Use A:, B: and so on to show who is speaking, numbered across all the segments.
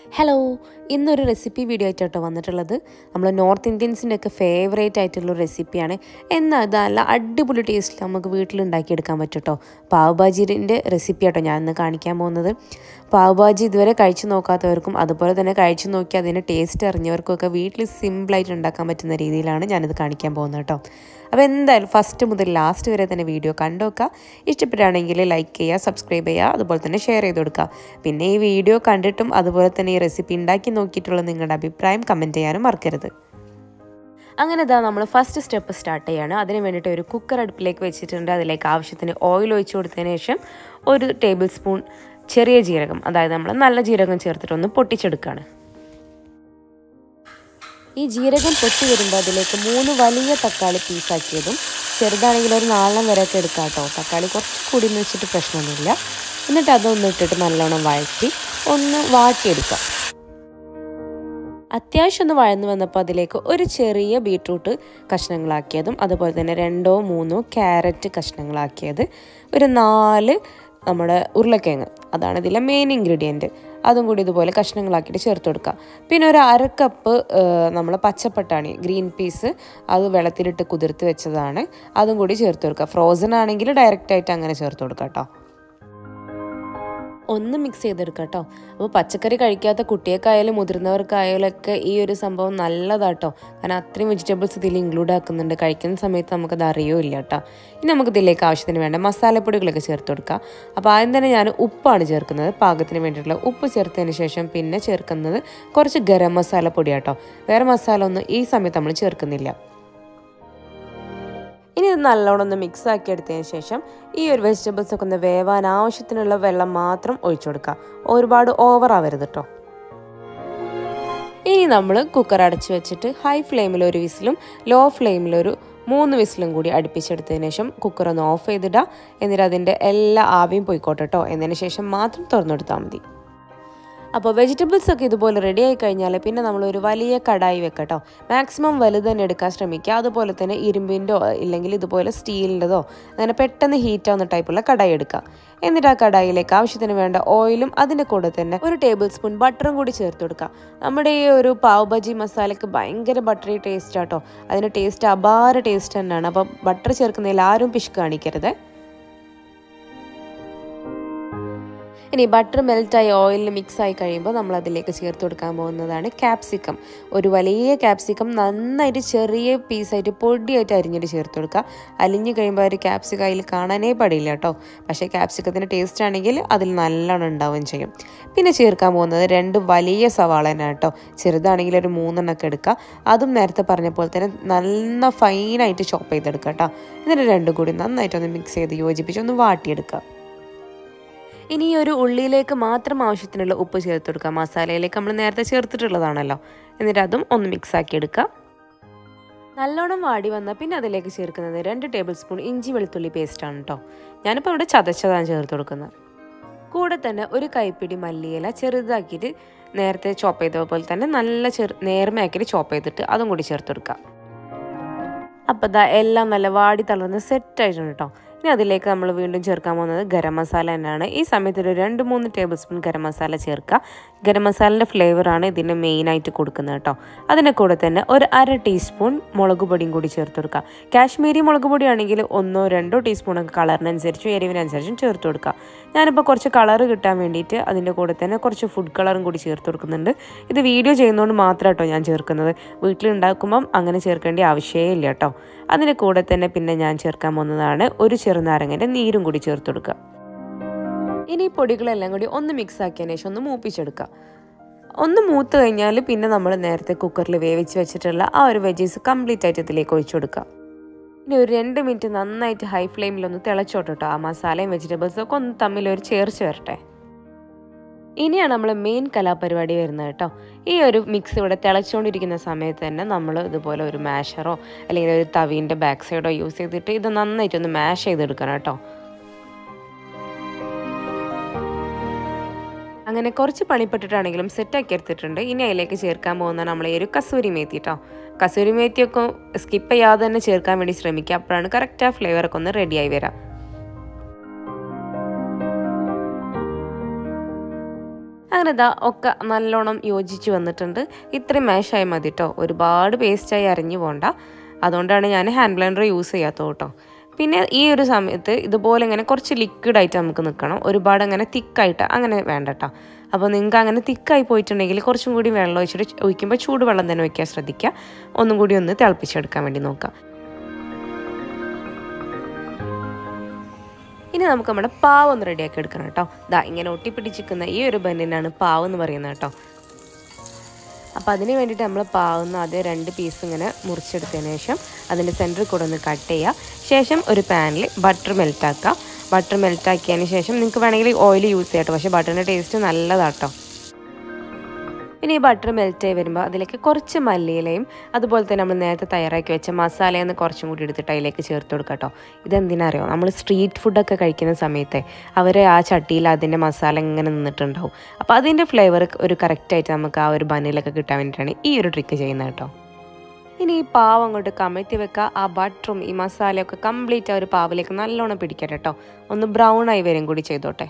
A: hello ഇന്നൊരു recipe video ആയിട്ടോ വന്നിട്ടുള്ളത് നമ്മൾ നോർത്ത് ഇന്ത്യൻസിൻ്റെ ഒക്കെ ഫേവറേറ്റ് ആയിട്ടുള്ള റെസിപ്പിയാണ് എന്നാൽ ഇത് നല്ല അടിപൊളി ടേസ്റ്റിൽ നമുക്ക് വീട്ടിലുണ്ടാക്കിയെടുക്കാൻ പറ്റും കേട്ടോ പാവ് ഭാജിൻ്റെ റെസിപ്പി ആട്ടോ ഞാൻ ഇന്ന് കാണിക്കാൻ പോകുന്നത് പാവ് ഭാജി ഇതുവരെ കഴിച്ചു നോക്കാത്തവർക്കും അതുപോലെ തന്നെ കഴിച്ചു നോക്കി അതിൻ്റെ ടേസ്റ്റ് അറിഞ്ഞവർക്കൊക്കെ വീട്ടിൽ സിമ്പിളായിട്ട് ഉണ്ടാക്കാൻ പറ്റുന്ന രീതിയിലാണ് ഞാനിത് കാണിക്കാൻ പോകുന്നത് കേട്ടോ അപ്പോൾ എന്തായാലും ഫസ്റ്റ് മുതൽ ലാസ്റ്റ് വരെ തന്നെ വീഡിയോ കണ്ടു നോക്കുക ഇഷ്ടപ്പെടുകയാണെങ്കിൽ ലൈക്ക് ചെയ്യുക സബ്സ്ക്രൈബ് ചെയ്യുക അതുപോലെ തന്നെ ഷെയർ ചെയ്ത് കൊടുക്കുക പിന്നെ ഈ വീഡിയോ കണ്ടിട്ടും അതുപോലെ തന്നെ ഈ റെസിപ്പി ഉണ്ടാക്കി നോക്കിയിട്ടുള്ള നിങ്ങളുടെ അഭിപ്രായം കമൻറ്റ് ചെയ്യാനും മറക്കരുത് അങ്ങനെ ഇതാ നമ്മൾ ഫസ്റ്റ് സ്റ്റെപ്പ് സ്റ്റാർട്ട് ചെയ്യാണ് അതിന് വേണ്ടിയിട്ട് ഒരു കുക്കർ അടുപ്പിലേക്ക് വെച്ചിട്ടുണ്ട് അതിലേക്ക് ആവശ്യത്തിന് ഓയിൽ ഒഴിച്ചു കൊടുത്തതിന് ശേഷം ഒരു ടേബിൾ സ്പൂൺ ചെറിയ ജീരകം അതായത് നമ്മൾ നല്ല ജീരകം ചേർത്തിട്ട് ഒന്ന് പൊട്ടിച്ചെടുക്കുകയാണ് ഈ ജീരകം പൊട്ടി വരുമ്പോൾ അതിലേക്ക് മൂന്ന് വലിയ തക്കാളി പീസാക്കിയതും ചെറുതാണെങ്കിൽ ഒരു നാലെണ്ണം വരെയൊക്കെ എടുക്കാം കേട്ടോ തക്കാളി കുറച്ച് കൂടി എന്ന് വെച്ചിട്ട് പ്രശ്നമൊന്നുമില്ല എന്നിട്ട് അതൊന്ന് ഇട്ടിട്ട് നല്ലോണം വഴറ്റി ഒന്ന് വാട്ടിയെടുക്കാം അത്യാവശ്യം ഒന്ന് വഴന്നു വന്നപ്പോൾ അതിലേക്ക് ഒരു ചെറിയ ബീട്രൂട്ട് കഷ്ണങ്ങളാക്കിയതും അതുപോലെ തന്നെ രണ്ടോ മൂന്നോ ക്യാരറ്റ് കഷ്ണങ്ങളാക്കിയത് ഒരു നാല് നമ്മുടെ ഉരുളക്കിഴങ്ങ് അതാണ് ഇതിലെ മെയിൻ ഇൻഗ്രീഡിയൻറ്റ് അതും കൂടി ഇതുപോലെ കഷ്ണങ്ങളാക്കിയിട്ട് ചേർത്ത് കൊടുക്കുക പിന്നെ ഒരു അര കപ്പ് നമ്മൾ പച്ചപ്പട്ടാണി ഗ്രീൻ പീസ് അത് വെള്ളത്തിലിട്ട് കുതിർത്ത് വെച്ചതാണ് അതും കൂടി ചേർത്ത് കൊടുക്കുക ഫ്രോസൺ ആണെങ്കിൽ ഡയറക്റ്റായിട്ട് അങ്ങനെ ചേർത്ത് കൊടുക്കുക കേട്ടോ ഒന്ന് മിക്സ് ചെയ്തെടുക്കുക കേട്ടോ അപ്പോൾ പച്ചക്കറി കഴിക്കാത്ത കുട്ടിയൊക്കെയായാലും മുതിർന്നവർക്കായാലും ഒക്കെ ഈ ഒരു സംഭവം നല്ലതാട്ടോ കാരണം അത്രയും വെജിറ്റബിൾസ് ഇതിൽ ഇൻക്ലൂഡ് ആക്കുന്നുണ്ട് കഴിക്കുന്ന സമയത്ത് നമുക്കത് അറിയൂല്ല കേട്ടോ ഇനി നമുക്ക് ഇതിലേക്ക് ആവശ്യത്തിന് വേണ്ട മസാലപ്പൊടികളൊക്കെ ചേർത്ത് കൊടുക്കുക അപ്പോൾ ആദ്യം തന്നെ ഞാൻ ഉപ്പാണ് ചേർക്കുന്നത് പാകത്തിന് വേണ്ടിയിട്ടുള്ള ഉപ്പ് ചേർത്തതിന് ശേഷം പിന്നെ ചേർക്കുന്നത് കുറച്ച് ഗരം മസാല പൊടിയാട്ടോ വേറെ മസാല ഒന്നും ഈ സമയത്ത് നമ്മൾ ചേർക്കുന്നില്ല ഇനി ഇത് നല്ലോണം ഒന്ന് മിക്സ് ആക്കി എടുത്തതിന് ശേഷം ഈ ഒരു വെജിറ്റബിൾസ് ഒക്കെ ഒന്ന് വേവാൻ ആവശ്യത്തിനുള്ള വെള്ളം മാത്രം ഒഴിച്ചു കൊടുക്കുക ഒരുപാട് ഓവർ ആവരുത് കേട്ടോ ഇനി നമ്മൾ കുക്കർ അടച്ചു വെച്ചിട്ട് ഹൈ ഫ്ലെയിമിൽ ഒരു വിസിലും ലോ ഫ്ലെയിമിൽ ഒരു മൂന്ന് വിസിലും കൂടി അടുപ്പിച്ചെടുത്തതിന് ശേഷം കുക്കർ ഒന്ന് ഓഫ് ചെയ്തിടുക എന്നിട്ട് അതിൻ്റെ എല്ലാ ആവിയും പോയിക്കോട്ടെ കേട്ടോ എന്നതിന് ശേഷം മാത്രം തുറന്നെടുത്താൽ മതി അപ്പോൾ വെജിറ്റബിൾസ് ഒക്കെ ഇതുപോലെ റെഡി ആയി കഴിഞ്ഞാൽ പിന്നെ നമ്മൾ ഒരു വലിയ കടായി വെക്കട്ടോ മാക്സിമം വലുത് തന്നെ എടുക്കാൻ ശ്രമിക്കുക അതുപോലെ തന്നെ ഇരുമ്പിൻ്റെ ഇല്ലെങ്കിൽ ഇതുപോലെ സ്റ്റീലിൻ്റെതോ അങ്ങനെ പെട്ടെന്ന് ഹീറ്റ് ആവുന്ന ടൈപ്പുള്ള കടായി എടുക്കുക എന്നിട്ട് ആ കടായിലേക്ക് ആവശ്യത്തിന് വേണ്ട ഓയിലും അതിൻ്റെ കൂടെ തന്നെ ഒരു ടേബിൾ സ്പൂൺ ബട്ടറും കൂടി ചേർത്ത് കൊടുക്കുക നമ്മുടെ ഈ ഒരു പാവ് ബജി മസാലയ്ക്ക് ഭയങ്കര ബട്ടറി ടേസ്റ്റ് ആട്ടോ അതിൻ്റെ ടേസ്റ്റ് അപാര ടേസ്റ്റ് തന്നെയാണ് അപ്പോൾ ബട്ടർ ചേർക്കുന്നതിൽ ആരും പിശ് കാണിക്കരുത് ഇനി ബട്ടർ മെൽറ്റായി ഓയിലിൽ മിക്സ് ആയി കഴിയുമ്പോൾ നമ്മൾ അതിലേക്ക് ചേർത്ത് കൊടുക്കാൻ പോകുന്നതാണ് ക്യാപ്സിക്കം ഒരു വലിയ ക്യാപ്സിക്കം നന്നായിട്ട് ചെറിയ പീസായിട്ട് പൊടിയായിട്ട് അരിഞ്ഞിട്ട് ചേർത്ത് കൊടുക്കുക അലിഞ്ഞു കഴിയുമ്പോൾ ഒരു ക്യാപ്സിക്കം അതിൽ കാണാനേ പാടില്ല കേട്ടോ പക്ഷേ ക്യാപ്സിക്കത്തിൻ്റെ ടേസ്റ്റ് ആണെങ്കിൽ അതിൽ നല്ലോണം ഉണ്ടാവുകയും ചെയ്യും പിന്നെ ചേർക്കാൻ പോകുന്നത് രണ്ട് വലിയ സവാള തന്നെ കേട്ടോ ചെറുതാണെങ്കിൽ ഒരു മൂന്നെണ്ണമൊക്കെ എടുക്കുക അതും നേരത്തെ പറഞ്ഞ പോലെ തന്നെ നല്ല ഫൈനായിട്ട് ചോപ്പ് ചെയ്തെടുക്കുക കേട്ടോ എന്നിട്ട് രണ്ടും കൂടി നന്നായിട്ടൊന്ന് മിക്സ് ചെയ്ത് യോജിപ്പിച്ച് ഒന്ന് വാട്ടിയെടുക്കുക ഇനി ഈ ഒരു ഉള്ളിയിലേക്ക് മാത്രം ആവശ്യത്തിനുള്ള ഉപ്പ് ചേർത്ത് കൊടുക്കുക മസാലയിലേക്ക് നമ്മൾ നേരത്തെ ചേർത്തിട്ടുള്ളതാണല്ലോ എന്നിട്ട് അതും ഒന്ന് മിക്സ് ആക്കി എടുക്കുക നല്ലോണം വാടി വന്നാൽ പിന്നെ അതിലേക്ക് ചേർക്കുന്നത് രണ്ട് ടേബിൾ സ്പൂൺ ഇഞ്ചി വെളുത്തുള്ളി പേസ്റ്റാണ് കേട്ടോ ഞാനിപ്പോൾ ഇവിടെ ചതച്ചതാണ് ചേർത്ത് കൊടുക്കുന്നത് കൂടെ തന്നെ ഒരു കൈപ്പിടി മല്ലിയില ചെറുതാക്കിയിട്ട് നേരത്തെ ചോപ്പ് ചെയ്ത പോലെ തന്നെ നല്ല ചെറു നേർമയാക്കിയിട്ട് ചോപ്പ് ചെയ്തിട്ട് അതും കൂടി ചേർത്ത് കൊടുക്കുക അപ്പോൾ ഇതാ എല്ലാം നല്ല വാടി തളർന്ന് സെറ്റായിട്ടുണ്ട് കേട്ടോ ഇനി അതിലേക്ക് നമ്മൾ വീണ്ടും ചേർക്കാൻ പോകുന്നത് ഗരം മസാല തന്നെയാണ് ഈ സമയത്ത് ഒരു രണ്ട് മൂന്ന് ടേബിൾ സ്പൂൺ ഗരം മസാല ചേർക്കുക ഗരം മസാലൻ്റെ ഫ്ലേവറാണ് ഇതിന് മെയിനായിട്ട് കൊടുക്കുന്നത് കേട്ടോ അതിൻ്റെ കൂടെ തന്നെ ഒരു അര ടീസ്പൂൺ മുളക് പൊടിയും കൂടി ചേർത്ത് കൊടുക്കുക കാശ്മീരി മുളക് പൊടി ആണെങ്കിൽ ഒന്നോ രണ്ടോ ടീസ്പൂണൊക്കെ കളറിനനുസരിച്ചും എരിവിനനുസരിച്ചും ചേർത്ത് കൊടുക്കുക ഞാനിപ്പോൾ കുറച്ച് കളർ കിട്ടാൻ വേണ്ടിയിട്ട് അതിൻ്റെ കൂടെ തന്നെ കുറച്ച് ഫുഡ് കളറും കൂടി ചേർത്ത് കൊടുക്കുന്നുണ്ട് ഇത് വീഡിയോ ചെയ്യുന്നതുകൊണ്ട് മാത്രം കേട്ടോ ഞാൻ ചേർക്കുന്നത് വീട്ടിലുണ്ടാക്കുമ്പം അങ്ങനെ ചേർക്കേണ്ട ആവശ്യമേ ഇല്ല കേട്ടോ അതിൻ്റെ കൂടെ തന്നെ പിന്നെ ഞാൻ ചേർക്കാൻ പോകുന്നതാണ് ഒരു ചെറുനാരങ്ങൻ്റെ നീരും കൂടി ചേർത്ത് കൊടുക്കുക ഇനി ഈ പൊടികളെല്ലാം കൂടി ഒന്ന് മിക്സ് ആക്കിയതിന് ശേഷം ഒന്ന് മൂപ്പിച്ചെടുക്കുക ഒന്ന് മൂത്ത് കഴിഞ്ഞാൽ പിന്നെ നമ്മൾ നേരത്തെ കുക്കറിൽ വേവിച്ച് വെച്ചിട്ടുള്ള ആ ഒരു വെജീസ് കംപ്ലീറ്റ് ആയിട്ട് ഇതിലേക്ക് ഒഴിച്ചു കൊടുക്കുക ഇനി ഒരു രണ്ട് മിനിറ്റ് നന്നായിട്ട് ഹൈ ഫ്ലെയിമിലൊന്ന് തിളച്ചോട്ടോ ആ മസാലയും വെജിറ്റബിൾസും ഒക്കെ ഒന്ന് തമ്മിൽ ഒരു ചേർച്ച് വരട്ടെ ഇനിയാണ് നമ്മൾ മെയിൻ കലാപരിപാടി വരുന്നത് കേട്ടോ ഈ ഒരു മിക്സ് ഇവിടെ തിളച്ചുകൊണ്ടിരിക്കുന്ന സമയത്ത് തന്നെ നമ്മൾ ഇതുപോലെ ഒരു മാഷറോ അല്ലെങ്കിൽ ഒരു തവീൻ്റെ ബാക്ക് സൈഡോ യൂസ് ചെയ്തിട്ട് ഇത് നന്നായിട്ടൊന്ന് മാഷ് ചെയ്തെടുക്കണം കേട്ടോ അങ്ങനെ കുറച്ച് പണിപ്പെട്ടിട്ടാണെങ്കിലും സെറ്റാക്കി എടുത്തിട്ടുണ്ട് ഇനി അതിലേക്ക് ചേർക്കാൻ പോകുന്ന നമ്മൾ ഈ ഒരു കസൂരി മേത്തി കേട്ടോ കസൂരി മേത്തിയൊക്കെ സ്കിപ്പ് ചെയ്യാതെ തന്നെ ചേർക്കാൻ വേണ്ടി ശ്രമിക്കുക അപ്പോഴാണ് കറക്റ്റ് ആ ഫ്ലേവറൊക്കെ ഒന്ന് റെഡിയായി വരാം അങ്ങനെ ഇതാ ഒക്കെ നല്ലോണം യോജിച്ച് വന്നിട്ടുണ്ട് ഇത്രയും മാഷായി മതി കേട്ടോ ഒരുപാട് പേസ്റ്റായി അരിഞ്ഞു പോണ്ട അതുകൊണ്ടാണ് ഞാൻ ഹാൻഡ് ബ്ലെൻഡർ യൂസ് ചെയ്യാത്തത് കേട്ടോ പിന്നെ ഈ ഒരു സമയത്ത് ഇതുപോലെ ഇങ്ങനെ കുറച്ച് ലിക്വിഡായിട്ട് നമുക്ക് നിൽക്കണം ഒരുപാട് അങ്ങനെ തിക്കായിട്ട് അങ്ങനെ വേണ്ട കേട്ടോ അപ്പോൾ നിങ്ങൾക്ക് അങ്ങനെ തിക്കായി പോയിട്ടുണ്ടെങ്കിൽ കുറച്ചും കൂടി വെള്ളം ഒഴിച്ചിട്ട് ഒഴിക്കുമ്പോൾ ചൂടുവെള്ളം തന്നെ ഒഴിക്കാൻ ശ്രദ്ധിക്കുക ഒന്നും കൂടി ഒന്ന് തിളപ്പിച്ചെടുക്കാൻ വേണ്ടി നോക്കാം ഇനി നമുക്ക് നമ്മുടെ പാവ് ഒന്ന് റെഡിയാക്കി എടുക്കണം കേട്ടോ ദാ ഇങ്ങനെ ഒട്ടിപ്പിടിച്ചിരിക്കുന്ന ഈ ഒരു ബന്നിനാണ് പാവ് എന്ന് പറയുന്നത് കേട്ടോ അപ്പോൾ അതിന് വേണ്ടിയിട്ട് നമ്മൾ പാവുന്ന ആദ്യം രണ്ട് പീസ് ഇങ്ങനെ മുറിച്ചെടുത്തതിന് ശേഷം അതിൻ്റെ സെൻറ്ററിൽ കൂടെ ഒന്ന് കട്ട് ചെയ്യുക ശേഷം ഒരു പാനിൽ ബട്ടർ മെൽറ്റാക്കുക ബട്ടർ മെൽറ്റാക്കിയതിന് ശേഷം നിങ്ങൾക്ക് വേണമെങ്കിൽ ഓയിൽ യൂസ് ചെയ്യാം കേട്ടോ പക്ഷേ ബട്ടറിൻ്റെ ടേസ്റ്റ് നല്ലതാട്ടോ ഇനി ഈ ബട്ടർ മെൽറ്റ് ആയി വരുമ്പോൾ അതിലേക്ക് കുറച്ച് മല്ലിയിലയും അതുപോലെ തന്നെ നമ്മൾ നേരത്തെ തയ്യാറാക്കി വെച്ച മസാലയെന്ന് കുറച്ചും കൂടി എടുത്തിട്ട് അതിലേക്ക് ചേർത്ത് കൊടുക്കുക കേട്ടോ ഇതെന്തിനാ അറിയോ നമ്മൾ സ്ട്രീറ്റ് ഫുഡൊക്കെ കഴിക്കുന്ന സമയത്ത് അവർ ആ ചട്ടിയിൽ അതിൻ്റെ മസാല ഇങ്ങനെ നിന്നിട്ടുണ്ടാവും അപ്പോൾ അതിൻ്റെ ഫ്ലേവർ ഒരു കറക്റ്റായിട്ട് നമുക്ക് ആ ഒരു ബന്നിലൊക്കെ കിട്ടാൻ വേണ്ടിയിട്ടാണ് ഈ ഒരു ട്രിക്ക് ചെയ്യുന്നത് കേട്ടോ ഇനി ഈ പാവ് അങ്ങോട്ട് കമഴ്ത്തി വെക്കുക ആ ബട്ടറും ഈ മസാലയൊക്കെ കംപ്ലീറ്റ് ആ ഒരു പാവിലേക്ക് നല്ലോണം പിടിക്കട്ടെ കേട്ടോ ഒന്ന് ബ്രൗൺ ആയി വരും കൂടി ചെയ്തോട്ടെ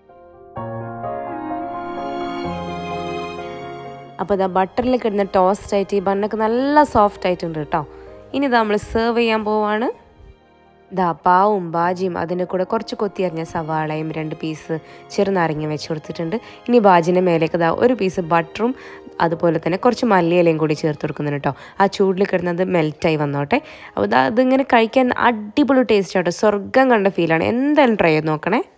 A: അപ്പോൾ ഇതാ ബട്ടറിൽ കിടന്ന ടോസ്റ്റ് ആയിട്ട് ഈ ബണ്ണൊക്കെ നല്ല സോഫ്റ്റ് ആയിട്ടുണ്ട് കേട്ടോ ഇനി ഇതാ നമ്മൾ സെർവ് ചെയ്യാൻ പോവാണ് ദാ പാവും ബാജിയും അതിൻ്റെ കൂടെ കുറച്ച് കൊത്തിയറിഞ്ഞ സവാളയും രണ്ട് പീസ് ചെറുനാരങ്ങ വെച്ച് കൊടുത്തിട്ടുണ്ട് ഇനി ബാജിൻ്റെ മേലേക്ക് ദാ ഒരു പീസ് ബട്ടറും അതുപോലെ തന്നെ കുറച്ച് മല്ലിയിലയും കൂടി ചേർത്ത് കൊടുക്കുന്നുണ്ട് കേട്ടോ ആ ചൂടിൽ കിടന്നത് മെൽറ്റായി വന്നോട്ടെ അപ്പോൾ ദാ അതിങ്ങനെ കഴിക്കാൻ അടിപൊളി ടേസ്റ്റ് ആട്ടോ സ്വർഗം കണ്ട ഫീലാണ് എന്തായാലും ട്രൈ ചെയ്ത് നോക്കണേ